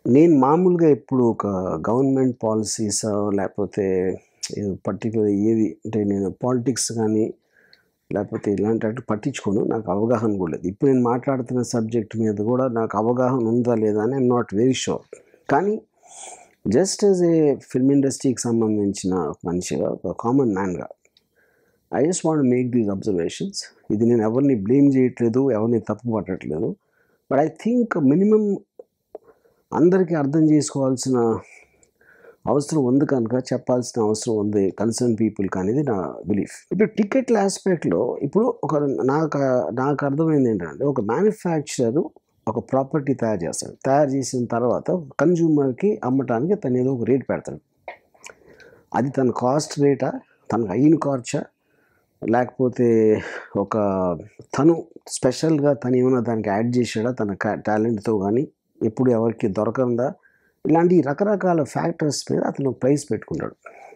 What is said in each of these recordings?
నేను మామూలుగా ఎప్పుడు ఒక గవర్నమెంట్ పాలసీస్ లేకపోతే పర్టికులర్ ఏది అంటే నేను పాలిటిక్స్ కానీ లేకపోతే ఇలాంటి వాటి పట్టించుకోను నాకు అవగాహన కూడా లేదు ఇప్పుడు నేను మాట్లాడుతున్న సబ్జెక్ట్ మీద కూడా నాకు అవగాహన ఉందా లేదా అని ఐఎమ్ నాట్ వెరీ షూర్ కానీ జస్ట్ యాజ్ ఏ ఫిల్మ్ ఇండస్ట్రీకి సంబంధించిన ఒక మనిషిగా ఒక కామన్ మ్యాన్గా I just want make these observations ఇది నేను ఎవరిని బ్లేమ్ చేయట్లేదు ఎవరిని తప్పు పట్టట్లేదు బట్ ఐ థింక్ మినిమం అందరికీ అర్థం చేసుకోవాల్సిన అవసరం ఉంది కనుక చెప్పాల్సిన అవసరం ఉంది కన్సర్న్ పీపుల్కి అనేది నా బిలీఫ్ ఇప్పుడు టికెట్ల ఆస్పెక్ట్లో ఇప్పుడు ఒక నాకు నాకు అర్థమైంది ఏంటంటే ఒక మ్యానుఫ్యాక్చరర్ ఒక ప్రాపర్టీ తయారు చేస్తాడు తయారు చేసిన తర్వాత కన్జ్యూమర్కి అమ్మటానికి తను ఏదో ఒక రేట్ పెడతాడు అది తన కాస్ట్ రేటా తనకు అయిన ఖర్చా లేకపోతే ఒక తను స్పెషల్గా తను ఏమైనా దానికి యాడ్ చేసాడా తన టాలెంట్తో కానీ ఎప్పుడు ఎవరికి దొరకందా ఇలాంటి రకరకాల ఫ్యాక్టర్స్ మీద అతను ప్రైస్ పెట్టుకుంటాడు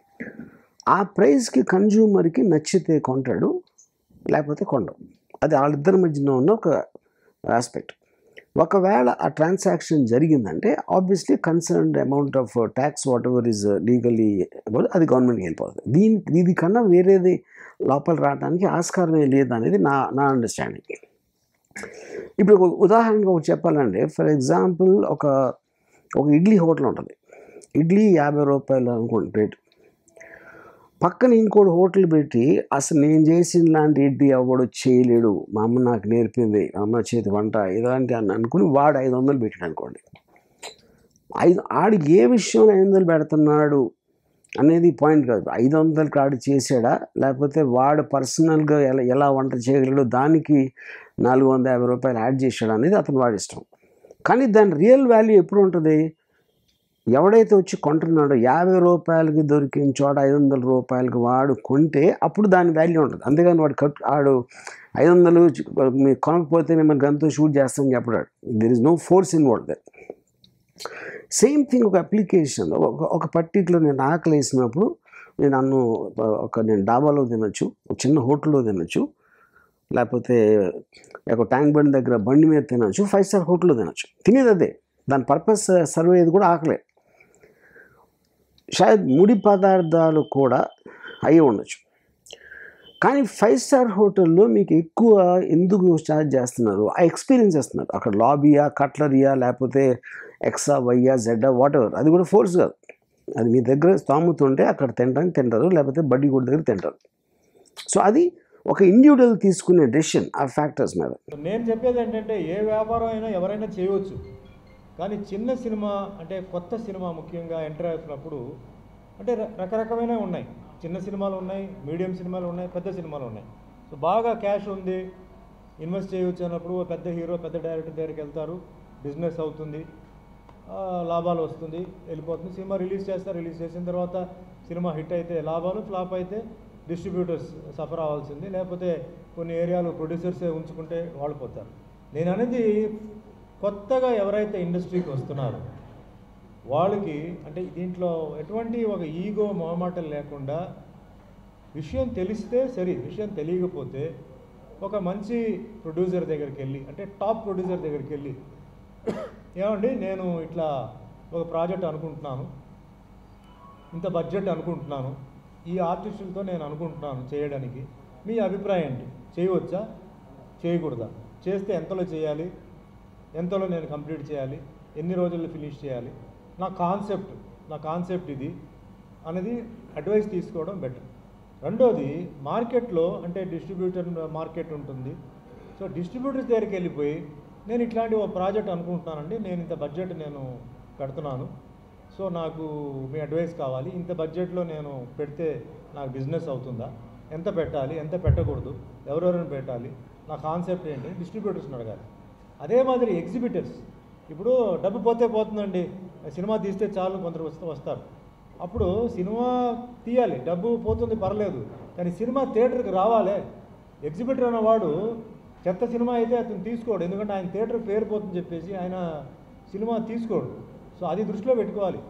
ఆ ప్రైస్కి కన్జ్యూమర్కి నచ్చితే కొంటాడు లేకపోతే కొండవు అది వాళ్ళిద్దరి మధ్యన ఉన్న ఒక ఆస్పెక్ట్ ఒకవేళ ఆ ట్రాన్సాక్షన్ జరిగిందంటే obviously concerned amount of tax whatever is legally అది గవర్నమెంట్కి వెళ్ళిపోతుంది దీని దీని కన్నా వేరేది లోపల రావడానికి ఆస్కారమే లేదు అనేది నా నా అండర్స్టాండింగ్ ఇప్పుడు ఒక ఉదాహరణగా ఒకటి చెప్పాలంటే ఫర్ ఎగ్జాంపుల్ ఒక ఒక ఇడ్లీ హోటల్ ఉంటుంది ఇడ్లీ యాభై రూపాయలు అనుకోండి రేటు పక్కన ఇంకోటి హోటల్ పెట్టి అసలు నేను చేసిన లాంటి ఇడ్లీ ఎవడు చేయలేడు మా అమ్మ నాకు నేర్పింది మా అమ్మ చేతి వంట ఇలాంటి అని అనుకుని వాడు ఐదు వందలు పెట్టాడు అనుకోండి ఐదు ఆడికి ఏ విషయంలో ఐదు వందలు పెడుతున్నాడు అనేది పాయింట్ కాదు ఐదు వందలకి ఆడు చేసాడా లేకపోతే వాడు పర్సనల్గా ఎలా ఎలా వంట చేయగలడు దానికి నాలుగు వందల యాభై రూపాయలు యాడ్ చేశాడు అనేది అతను వాడి ఇష్టం కానీ దాని రియల్ వాల్యూ ఎప్పుడు ఉంటుంది ఎవడైతే వచ్చి కొంటున్నాడో యాభై రూపాయలకి దొరికిన చోట ఐదు వందల రూపాయలకి వాడు కొంటే అప్పుడు దాని వాల్యూ ఉంటుంది అంతేగాని వాడు కట్ ఆడు ఐదు వందలు మీరు కొనకపోతే మిమ్మల్ని గంతో షూట్ చేస్తామని చెప్పడాడు there is no force involve that same thing ఒక అప్లికేషన్ ఒక ఒక పర్టికులర్ నేను ఆకలి వేసినప్పుడు నేను నన్ను ఒక నేను డాబాలో తినొచ్చు ఒక చిన్న హోటల్లో తినొచ్చు లేకపోతే ఒక ట్యాంక్ బండ్ దగ్గర బండి మీద తినొచ్చు ఫైవ్ స్టార్ హోటల్లో తినొచ్చు తినేది అదే దాని పర్పస్ సర్వ్ అయ్యేది కూడా ఆకలే షాయద్ ముడి పదార్థాలు కూడా అయి ఉండొచ్చు కానీ ఫైవ్ స్టార్ హోటల్లో మీకు ఎక్కువ ఎందుకు చార్జ్ చేస్తున్నారు ఆ ఎక్స్పీరియన్స్ చేస్తున్నారు అక్కడ లాబీయా కట్లరియా లేకపోతే ఎక్సా వైయా జెడ్డా వాట్ ఎవర్ అది కూడా ఫోర్స్ కాదు అది మీ దగ్గర స్థామత ఉంటే అక్కడ తినడానికి తింటారు లేకపోతే బడ్డీ గుడి దగ్గర తింటారు సో అది ఒక ఇండివిజువల్ తీసుకునే డెసిషన్ ఆ ఫ్యాక్టర్స్ మీద నేను చెప్పేది ఏంటంటే ఏ వ్యాపారం అయినా ఎవరైనా చేయవచ్చు కానీ చిన్న సినిమా అంటే కొత్త సినిమా ముఖ్యంగా ఎంటర్ అవుతున్నప్పుడు అంటే ర- రకరకమైన ఉన్నాయి చిన్న సినిమాలు ఉన్నాయి మీడియం సినిమాలు ఉన్నాయి పెద్ద సినిమాలు ఉన్నాయి సో బాగా క్యాష్ ఉంది ఇన్వెస్ట్ చేయవచ్చు అన్నప్పుడు ఓ పెద్ద హీరో పెద్ద డైరెక్టర్ దగ్గరికి వెళ్తారు బిజినెస్ అవుతుంది ఆ, లాభాలు వస్తుంది వెళ్ళిపోతుంది సినిమా రిలీజ్ చేస్తారు రిలీజ్ చేసిన తర్వాత సినిమా హిట్ అయితే లాభాలు ఫ్లాప్ అయితే డిస్ట్రిబ్యూటర్స్ సఫర్ అవ్వాల్సింది లేకపోతే కొన్ని ఏరియాలు ప్రొడ్యూసర్సే ఉంచుకుంటే వాళ్ళు పోతారు నేను అనేది కొత్తగా ఎవరైతే ఇండస్ట్రీకి వస్తున్నారో వాళ్ళకి అంటే దీంట్లో ఎటువంటి ఒక ఈగో మొహమాటం లేకుండా విషయం తెలిస్తే సరే విషయం తెలియకపోతే ఒక మంచి ప్రొడ్యూసర్ దగ్గరికి వెళ్ళి అంటే టాప్ ప్రొడ్యూసర్ దగ్గరికి వెళ్ళి ఏమండి నేను ఇట్లా ఒక ప్రాజెక్ట్ అనుకుంటున్నాను ఇంత బడ్జెట్ అనుకుంటున్నాను ఈ ఆర్టిస్టులతో నేను అనుకుంటున్నాను చేయడానికి మీ అభిప్రాయం ఏంటి చేయవచ్చా చేయకూడదా చేస్తే ఎంతలో చేయాలి ఎంతలో నేను కంప్లీట్ చేయాలి ఎన్ని రోజుల్లో ఫినిష్ చేయాలి నా కాన్సెప్ట్ నా కాన్సెప్ట్ ఇది అనేది అడ్వైస్ తీసుకోవడం బెటర్ రెండోది మార్కెట్లో అంటే డిస్ట్రిబ్యూటర్ మార్కెట్ ఉంటుంది సో డిస్ట్రిబ్యూటర్స్ దగ్గరికి వెళ్ళిపోయి నేను ఇట్లాంటి ఒక ప్రాజెక్ట్ అనుకుంటున్నానండి నేను ఇంత బడ్జెట్ నేను పెడుతున్నాను సో నాకు మీ అడ్వైస్ కావాలి ఇంత బడ్జెట్లో నేను పెడితే నాకు బిజినెస్ అవుతుందా ఎంత పెట్టాలి ఎంత పెట్టకూడదు ఎవరెవరిని పెట్టాలి నా కాన్సెప్ట్ ఏంటి డిస్ట్రిబ్యూటర్స్ని అడగాలి అదే మాదిరి ఎగ్జిబిటర్స్ ఇప్పుడు డబ్బు పోతే పోతుందండి సినిమా తీస్తే చాలు కొందరు వస్తూ వస్తారు అప్పుడు సినిమా తీయాలి డబ్బు పోతుంది పర్లేదు కానీ సినిమా థియేటర్కి రావాలే ఎగ్జిబిటర్ అన్నవాడు చెత్త సినిమా అయితే అతను తీసుకోడు ఎందుకంటే ఆయన థియేటర్ పేరు పోతుందని చెప్పేసి ఆయన సినిమా తీసుకోడు సో అది దృష్టిలో పెట్టుకోవాలి